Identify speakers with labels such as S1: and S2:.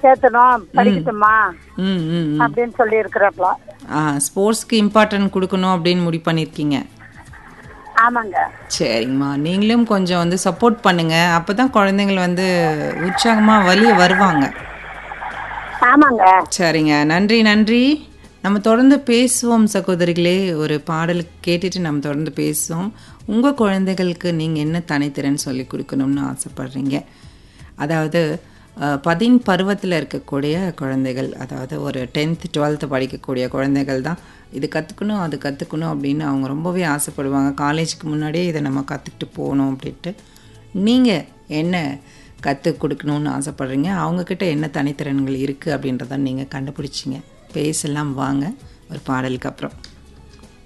S1: சேர்த்தணும் படிக்கட்டுமா
S2: ம் ம் ம்.
S1: அப்படின்னு சொல்லி இருக்கிறப்பல
S2: ஆ ஸ்போர்ட்ஸ்க்கு இம்பார்ட்டன்ட் கொடுக்கணும் அப்படின்னு முடிவு பண்ணியிருக்கீங்க
S1: ஆமாங்க
S2: சரிங்கம்மா நீங்களும் கொஞ்சம் வந்து சப்போர்ட் பண்ணுங்க அப்போ தான் குழந்தைங்கள் வந்து உற்சாகமாக வெளியே வருவாங்க
S1: ஆமாங்க
S2: சரிங்க நன்றி நன்றி நம்ம தொடர்ந்து பேசுவோம் சகோதரிகளே ஒரு பாடல் கேட்டுட்டு நம்ம தொடர்ந்து பேசுவோம் உங்கள் குழந்தைகளுக்கு நீங்கள் என்ன தனித்திறன் சொல்லி கொடுக்கணும்னு ஆசைப்படுறீங்க அதாவது அஹ், பதின் பருவத்தில் இருக்கக்கூடிய குழந்தைகள் அதாவது ஒரு டென்த்து டுவெல்த்து படிக்கக்கூடிய குழந்தைகள் தான் இது கற்றுக்கணும் அது கற்றுக்கணும் அப்படின்னு அவங்க ரொம்பவே ஆசைப்படுவாங்க காலேஜுக்கு முன்னாடியே இதை நம்ம கற்றுக்கிட்டு போகணும் அப்படின்ட்டு நீங்கள் என்ன கற்றுக் கொடுக்கணும்னு ஆசைப்பட்றீங்க அவங்கக்கிட்ட என்ன தனித்திறன்கள் இருக்குது அப்படின்றத நீங்கள் கண்டுபிடிச்சிங்க பேசலாம் வாங்க ஒரு பாடலுக்கு அப்புறம்